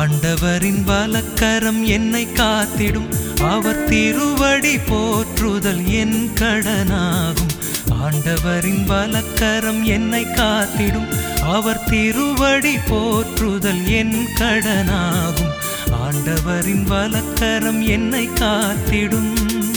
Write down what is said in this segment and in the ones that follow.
ஆண்டவரின் வலக்கரம் என்னை காத்திடும் அவர் திருவடி போற்றுதல் என் கடனாகும் ஆண்டவரின் வலக்கரம் என்னை காத்திடும் அவர் திருவடி போற்றுதல் என் கடனாகும் ஆண்டவரின் வலக்கரம் என்னை காத்திடும்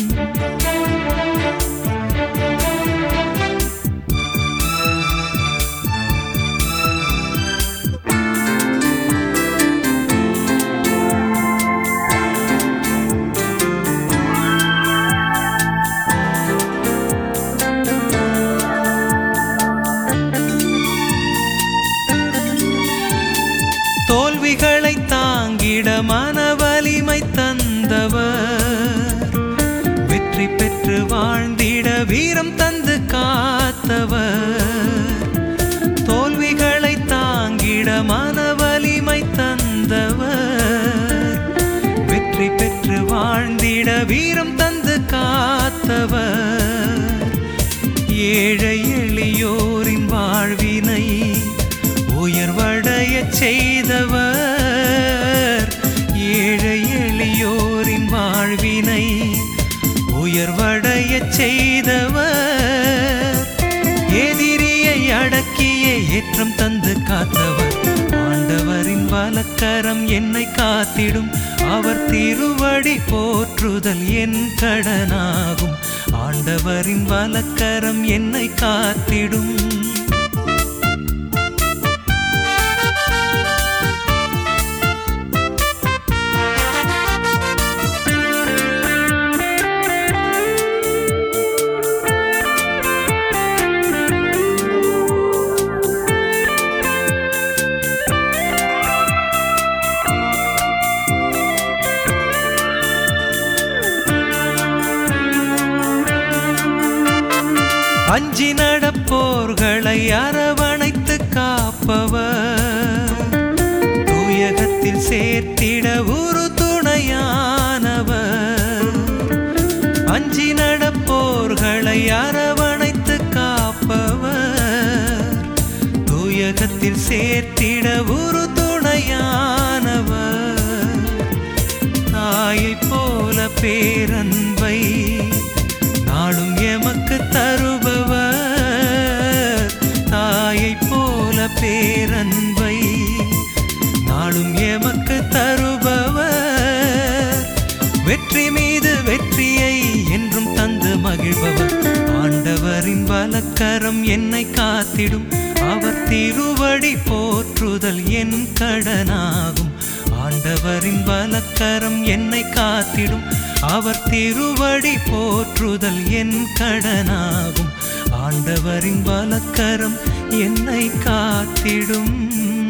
தோல்விகளை தாங்கிட மனவலிமை தந்தவர் வெற்றி பெற்று வாழ்ந்திட வீரம் தந்து காத்தவர் தோல்விகளை தாங்கிட மனவலிமை தந்தவர் வெற்றி பெற்று வாழ்ந்திட வீரம் தந்து காத்தவர் ஏழை எளியோரின் வாழ்வினை உயர்வடையச் செய்தவர் ஏழை எளியோரின் வாழ்வினை உயர்வடையச் செய்தவர் எதிரியை அடக்கிய ஏற்றம் தந்து காத்தவர் ஆண்டவரின் வலக்கரம் என்னை காத்திடும் அவர் திருவடி போற்றுதல் என் கடனாகும் ஆண்டவரின் வலக்கரம் என்னை காத்திடும் அஞ்சி நடப்போர்களை அரவணைத்து காப்பவர் தூயகத்தில் சேர்த்திட ஒரு துணையானவர் அஞ்சி நடப்போர்களை அரவணைத்து காப்பவர் தூயகத்தில் சேர்த்திட ஒரு துணையானவர் தாயைப் போல பேரன்பை நாளும் எமக்கு தருபவர் தாயைப் போல பேரன்பை நாளும் எமக்கு தருபவர் வெற்றி மீது வெற்றியை என்றும் தந்து மகிழ்பவர் ஆண்டவரின் வலக்கரம் என்னை காத்திடும் அவர் திருவடி போற்றுதல் என் கடனாகும் ஆண்டவரின் வலக்கரம் என்னை காத்திடும் அவர் திருவடி போற்றுதல் என் கடனாகும் ஆண்டவரின் வலக்கரம் என்னை காத்திடும்